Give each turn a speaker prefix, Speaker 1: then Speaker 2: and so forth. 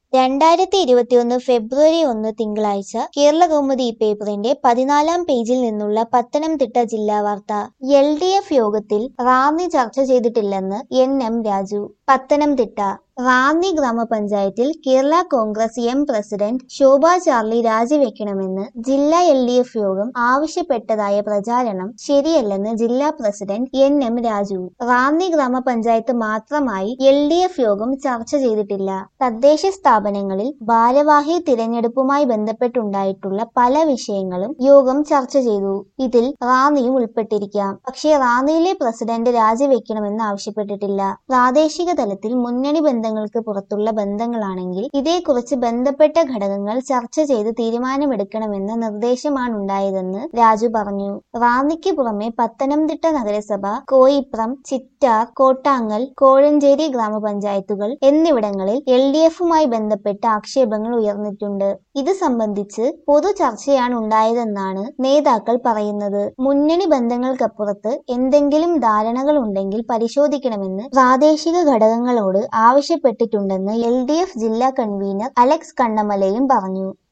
Speaker 1: രണ്ടായിരത്തി ഇരുപത്തിയൊന്ന് ഫെബ്രുവരി ഒന്ന് തിങ്കളാഴ്ച കേരളകൗമുദി പേപ്പറിന്റെ പതിനാലാം പേജിൽ നിന്നുള്ള പത്തനംതിട്ട ജില്ലാ വാർത്ത എൽ ഡി എഫ് യോഗത്തിൽ റാന്നി ചർച്ച ചെയ്തിട്ടില്ലെന്ന് എൻ എം രാജു പത്തനംതിട്ട റാന്നി ഗ്രാമപഞ്ചായത്തിൽ കേരള കോൺഗ്രസ് എം പ്രസിഡന്റ് ശോഭ ചാർലി രാജിവെക്കണമെന്ന് ജില്ലാ എൽ ഡി എഫ് യോഗം ആവശ്യപ്പെട്ടതായ പ്രചാരണം ശരിയല്ലെന്ന് ജില്ലാ president N M Raju Ranni ഗ്രാമപഞ്ചായത്ത് മാത്രമായി എൽ ഡി എഫ് യോഗം ചർച്ച ചെയ്തിട്ടില്ല തദ്ദേശ സ്ഥാപനങ്ങളിൽ ഭാരവാഹി തിരഞ്ഞെടുപ്പുമായി ബന്ധപ്പെട്ടുണ്ടായിട്ടുള്ള പല വിഷയങ്ങളും യോഗം ചർച്ച ചെയ്തു ഇതിൽ റാന്നിയും ഉൾപ്പെട്ടിരിക്കാം പക്ഷേ റാന്നിയിലെ പ്രസിഡന്റ് രാജിവെക്കണമെന്ന് ആവശ്യപ്പെട്ടിട്ടില്ല പ്രാദേശിക തലത്തിൽ മുന്നണി ബന്ധങ്ങൾക്ക് പുറത്തുള്ള ബന്ധങ്ങളാണെങ്കിൽ ഇതേക്കുറിച്ച് ബന്ധപ്പെട്ട ഘടകങ്ങൾ ചർച്ച ചെയ്ത് തീരുമാനമെടുക്കണമെന്ന നിർദ്ദേശമാണുണ്ടായതെന്ന് രാജു പറഞ്ഞു റാന്നിക്ക് പുറമെ പത്തനംതിട്ട നഗരസഭ കോയിപ്രം ചിറ്റാർ കോട്ടാങ്ങൽ കോഴഞ്ചേരി ഗ്രാമപഞ്ചായത്തുകൾ എന്നിവിടങ്ങളിൽ എൽ ഡി എഫുമായി ബന്ധപ്പെട്ട ആക്ഷേപങ്ങൾ ഉയർന്നിട്ടുണ്ട് ഇത് സംബന്ധിച്ച് പൊതു ചർച്ചയാണ് ഉണ്ടായതെന്നാണ് നേതാക്കൾ പറയുന്നത് മുന്നണി ബന്ധങ്ങൾക്കപ്പുറത്ത് എന്തെങ്കിലും ധാരണകൾ ഉണ്ടെങ്കിൽ പരിശോധിക്കണമെന്ന് പ്രാദേശിക ഘടകങ്ങളോട് ആവശ്യപ്പെട്ടിട്ടുണ്ടെന്ന് എൽ ജില്ലാ കൺവീനർ അലക്സ് കണ്ണമലയും പറഞ്ഞു